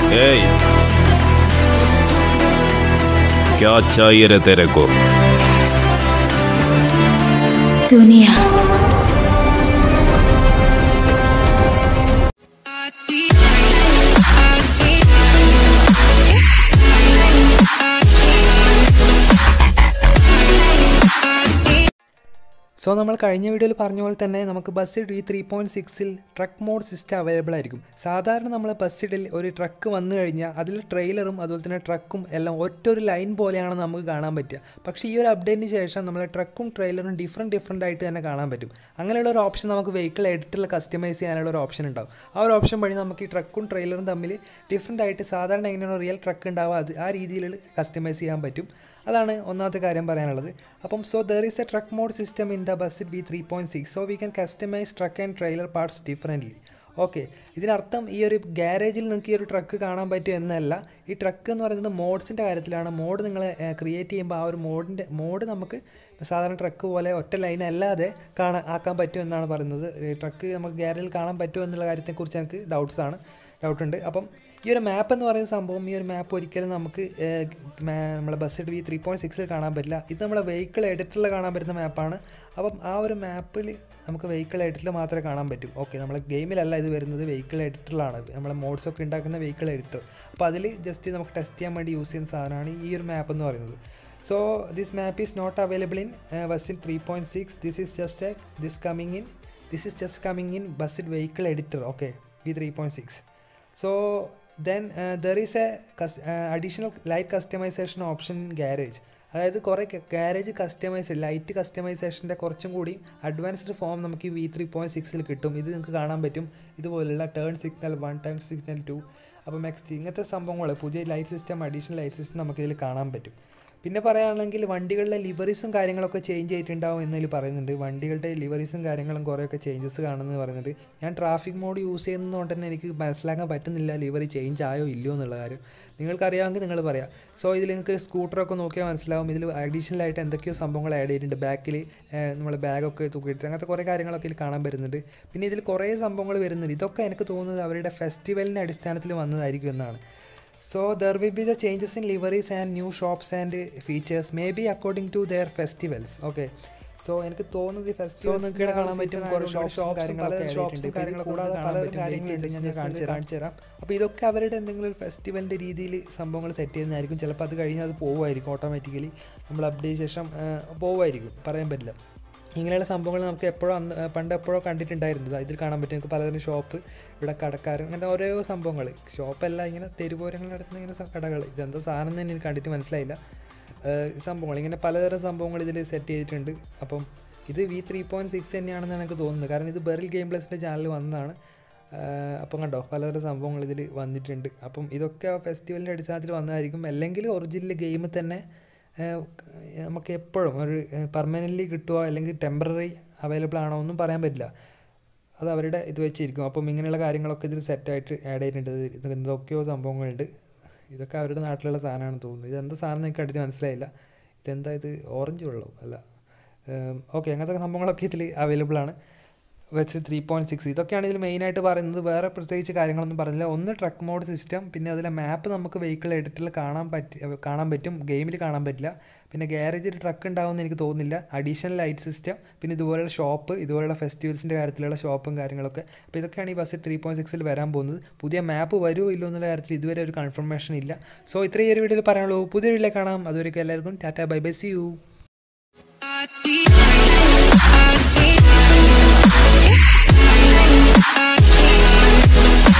ए क्या चाहिए रे तेरे को दुनिया സോ നമ്മൾ കഴിഞ്ഞ വീഡിയോയിൽ പറഞ്ഞ പോലെ തന്നെ നമുക്ക് ബസ് ഡി ത്രീ പോയിൻറ്റ് സിക്സിൽ ട്രക്ക് മോഡ് സിസ്റ്റം അവൈലബിൾ ആയിരിക്കും സാധാരണ നമ്മൾ ബസ്സിഡിൽ ഒരു ട്രക്ക് വന്നു കഴിഞ്ഞാൽ അതിൽ ട്രെയിലറും അതുപോലെ തന്നെ ട്രക്കും എല്ലാം ഒറ്റ ഒരു ലൈൻ പോലെയാണ് നമുക്ക് കാണാൻ പറ്റുക പക്ഷേ ഈ ഒരു അപ്ഡേറ്റിന് ശേഷം നമ്മൾ ട്രക്കും ട്രെയിലറും ഡിഫറെൻറ്റ് ഡിഫറെൻ്റ് ആയിട്ട് തന്നെ കാണാൻ പറ്റും അങ്ങനെയുള്ള ഒരു ഓപ്ഷൻ നമുക്ക് വെഹിക്കിൾ എഡിറ്റിൽ കസ്റ്റമൈസ് ചെയ്യാനുള്ള ഒരു ഓപ്ഷൻ ഉണ്ടാവും ആ ഒരു ഓപ്ഷൻ വഴി നമുക്ക് ഈ ട്രക്കും ട്രെയിലറും തമ്മിൽ ഡിഫറെൻ്റ് ആയിട്ട് സാധാരണ എങ്ങനെയാണോ റിയൽ ട്രക്ക് ഉണ്ടാവുക അത് ആ രീതിയിൽ കസ്റ്റമൈസ് ചെയ്യാൻ പറ്റും അതാണ് ഒന്നാമത്തെ കാര്യം പറയാനുള്ളത് അപ്പം so there is a truck mod system in the bus B three point six so we can customise truck and trailer parts differently okay ഇതിനർത്ഥം ഈ ഒരു ഗ്യാരേജിൽ നിങ്ങൾക്ക് ഈ ഒരു ട്രക്ക് കാണാൻ പറ്റും എന്നല്ല ഈ ട്രക്ക് എന്ന് പറയുന്നത് മോഡ്സിൻ്റെ കാര്യത്തിലാണ് മോഡ് നിങ്ങൾ ക്രിയേറ്റ് ചെയ്യുമ്പോൾ ആ ഒരു മോഡിൻ്റെ മോഡ് നമുക്ക് സാധാരണ ട്രക്ക് പോലെ ഒറ്റ ലൈൻ അല്ലാതെ കാണാൻ ആക്കാൻ പറ്റും എന്നാണ് പറയുന്നത് ട്രക്ക് നമുക്ക് ഗ്യാരേജിൽ കാണാൻ പറ്റുമോ എന്നുള്ള കാര്യത്തെക്കുറിച്ച് എനിക്ക് ഡൗട്ട്സ് ആണ് ഡൗട്ടുണ്ട് അപ്പം ഈ ഒരു മാപ്പ് എന്ന് പറയുന്ന സംഭവം ഈ ഒരു മാപ്പ് ഒരിക്കലും നമുക്ക് ഏഹ്, മാ- നമ്മളെ ബസ് വി ത്രീ പോയിൻറ്റ് സിക്സിൽ കാണാൻ പറ്റില്ല ഇത് നമ്മളെ വെഹിക്കിൾ എഡിറ്ററിൽ കാണാൻ പറ്റുന്ന മാപ്പാണ് അപ്പം ആ ഒരു മാപ്പിൽ നമുക്ക് വെഹിക്കിൾ എഡിറ്ററിൽ മാത്രമേ കാണാൻ പറ്റൂ ഓക്കെ നമ്മളെ ഗെയിമിലല്ല ഇത് വരുന്നത് വെഹിക്കിൾ എഡിറ്ററിലാണ് നമ്മളെ മോഡ്സ് ഒക്കെ ഉണ്ടാക്കുന്ന വെഹിക്കിൾ എഡിറ്റർ അപ്പോൾ അതിൽ ജസ്റ്റ് നമുക്ക് ടെസ്റ്റ് ചെയ്യാൻ വേണ്ടി യൂസ് ചെയ്യുന്ന സാധനമാണ് ഈ ഒരു മാപ്പ് എന്ന് പറയുന്നത് so this map is not available in bus in three point six this is just a this coming in this is just coming in bus vehicle editor okay B three point six so then there is a additional light customisation option in garage അതായത് കുറേ garage customise light കസ്റ്റമൈസേഷൻ്റെ കുറച്ചും കൂടി advanced form നമുക്ക് ഈ V three point സിക്സിൽ കിട്ടും ഇത് നിങ്ങൾക്ക് കാണാൻ പറ്റും ഇതുപോലുള്ള turn signal one turn signal two അപ്പോൾ നെക്സ്റ്റ് ഇങ്ങനത്തെ സംഭവങ്ങൾ പുതിയ light system additional light system നമുക്കിതിൽ കാണാൻ പറ്റും പിന്നെ പറയുകയാണെങ്കിൽ വണ്ടികളുടെ ലിവറീസും കാര്യങ്ങളൊക്കെ ചേഞ്ച് ആയിട്ടുണ്ടാവും എന്നതിൽ പറയുന്നുണ്ട് വണ്ടികളുടെ ലിവറീസും കാര്യങ്ങളും കുറേയൊക്കെ ചേഞ്ചസ് കാണുമെന്ന് പറയുന്നുണ്ട് ഞാൻ ട്രാഫിക് മോഡ് യൂസ് ചെയ്യുന്നതുകൊണ്ട് തന്നെ എനിക്ക് മനസ്സിലാക്കാൻ പറ്റുന്നില്ല ലിവറി ചേഞ്ച് ആയോ ഇല്ലയോ എന്നുള്ള കാര്യം നിങ്ങൾക്കറിയാമെങ്കിൽ നിങ്ങൾ പറയാം സോ ഇതിൽ നിങ്ങൾക്ക് സ്കൂട്ടറൊക്കെ നോക്കിയാൽ മനസ്സിലാവും ഇതിൽ അഡീഷണൽ ആയിട്ട് എന്തൊക്കെയോ സംഭവങ്ങൾ ആഡ് ചെയ്തിട്ടുണ്ട് ബാക്കിൽ നമ്മൾ ബാഗൊക്കെ തൂക്കിയിട്ട് അങ്ങനത്തെ കുറേ കാര്യങ്ങളൊക്കെ ഇതിൽ കാണാൻ വരുന്നുണ്ട് പിന്നെ ഇതിൽ കുറേ സംഭവങ്ങൾ വരുന്നുണ്ട് ഇതൊക്കെ എനിക്ക് തോന്നുന്നത് അവരുടെ ഫെസ്റ്റിവലിൻ്റെ അടിസ്ഥാനത്തിൽ വന്നതായിരിക്കും എന്നാണ് So there will be the changes in liveries and new shops and uh, features maybe according to their festivals. Okay. So എനിക്ക് തോന്നുന്നത് ഈ ഫെസ്റ്റിവൽ നിങ്ങൾക്ക് ഇവിടെ കാണാൻ പറ്റും കുറേ ഷോപ്സും കാര്യങ്ങളൊക്കെ ഷോപ്സും കാര്യങ്ങളൊക്കെ കൂടാതെ പല കാര്യങ്ങളുണ്ട് ഞാൻ ഞാൻ കാണിച്ചു കാണിച്ചു തരാം അപ്പോൾ ഇതൊക്കെ അവരുടെ എന്തെങ്കിലും ഒരു ഫെസ്റ്റിവലിൻ്റെ രീതിയിൽ സംഭവങ്ങൾ സെറ്റ് ചെയ്യുന്നതായിരിക്കും ചിലപ്പോൾ അത് കഴിഞ്ഞാൽ അത് പോകുമായിരിക്കും ഓട്ടോമാറ്റിക്കലി നമ്മൾ അപ്ഡേറ്റ് ശേഷം ആ, പോകുമായിരിക്കും പറയാൻ പറ്റില്ല ഇങ്ങനെയുള്ള സംഭവങ്ങൾ നമുക്ക് എപ്പോഴും അന്ന് പണ്ട് എപ്പോഴോ കണ്ടിട്ടുണ്ടായിരുന്നു ദാ ഇതിൽ കാണാൻ പറ്റും നമുക്ക് പലതരം ഷോപ്പ് ഇവിടെ കടക്കാരൻ അങ്ങനെ ഓരോ സംഭവങ്ങൾ ഷോപ്പല്ല ഇങ്ങനെ തെരുവോരങ്ങൾ നടത്തുന്ന ഇങ്ങനെ സ- കടകൾ ഇതെന്താ സാധനം തന്നെ എനിക്ക് കണ്ടിട്ട് മനസ്സിലായില്ല ഏഹ് സംഭവങ്ങൾ ഇങ്ങനെ പലതരം സംഭവങ്ങൾ ഇതിൽ സെറ്റ് ചെയ്തിട്ടുണ്ട് അപ്പം ഇത് വി ത്രീ പോയിൻറ്റ് സിക്സ് തന്നെയാണെന്നാണ് എനിക്ക് തോന്നുന്നത് കാരണം ഇത് ബെറിൽ ഗെയിം പ്ലസിൻ്റെ ചാനൽ വന്നതാണ് ഏഹ് അപ്പം കണ്ടോ പലതരം സംഭവങ്ങൾ ഇതിൽ വന്നിട്ടുണ്ട് അപ്പം ഇതൊക്കെ ഫെസ്റ്റിവലിൻ്റെ അടിസ്ഥാനത്തിൽ വന്നതായിരിക്കും അല്ലെങ്കിൽ ഒറിജിനൽ ഗെയിം തന്നെ ഏഹ് നമുക്ക് എപ്പോഴും ഒരു പെർമനൻ്റ്ലി കിട്ടുമോ അല്ലെങ്കിൽ ടെമ്പററി അവൈലബിൾ ആണോ ഒന്നും പറയാൻ പറ്റില്ല അത് അവരുടെ ഇത് വെച്ചിരിക്കും അപ്പം ഇങ്ങനെയുള്ള കാര്യങ്ങളൊക്കെ ഇതിൽ സെറ്റായിട്ട് ആഡ് ചെയ്തിട്ടുണ്ട് ഇത് എന്തൊക്കെയോ സംഭവങ്ങളുണ്ട് ഇതൊക്കെ അവരുടെ നാട്ടിലുള്ള സാധനമാണെന്ന് തോന്നുന്നു ഇതെന്താ സാധനം എനിക്ക് കണ്ടിട്ട് മനസ്സിലായില്ല ഇതെന്താ ഇത് ഓറഞ്ച് വെള്ളം അല്ല ഓക്കെ അങ്ങനത്തെ സംഭവങ്ങളൊക്കെ ഇതിൽ അവൈലബിൾ ആണ് വെച്ച് ത്രീ പോയിൻറ്റ് സിക്സ് ഇതൊക്കെയാണ് ഇതിൽ മെയിനായിട്ട് പറയുന്നത് വേറെ പ്രത്യേകിച്ച് കാര്യങ്ങളൊന്നും പറഞ്ഞില്ല ഒന്ന് ട്രക്ക് മോഡ് സിസ്റ്റം പിന്നെ അതിലെ മാപ്പ് നമുക്ക് വെഹിക്കിൾ എഡിറ്റിൽ കാണാൻ പറ്റി കാണാൻ പറ്റും ഗെയിമിൽ കാണാൻ പറ്റില്ല പിന്നെ ഗ്യാരേജിൽ ട്രക്ക് ഉണ്ടാവുമെന്ന് എനിക്ക് തോന്നുന്നില്ല അഡീഷണൽ ലൈറ്റ് സിസ്റ്റം പിന്നെ ഇതുപോലുള്ള ഷോപ്പ് ഇതുപോലുള്ള ഫെസ്റ്റിവൽസിൻ്റെ കാര്യത്തിലുള്ള ഷോപ്പും കാര്യങ്ങളൊക്കെ അപ്പോൾ ഇതൊക്കെയാണ് ഈ ബസ് ത്രീ പോയിൻറ്റ് സിക്സിൽ വരാൻ പോകുന്നത് പുതിയ മാപ്പ് വരുമോ ഇല്ലയോ എന്നുള്ള കാര്യത്തിൽ ഇതുവരെ ഒരു കൺഫർമേഷൻ ഇല്ല സോ ഇത്രയും ഒരു വീഡിയോയിൽ പറയാനുള്ളൂ പുതിയ വീഡിയോയിൽ കാണാം അതുവരെയൊക്കെ എല്ലാവർക്കും tata bye bye see you I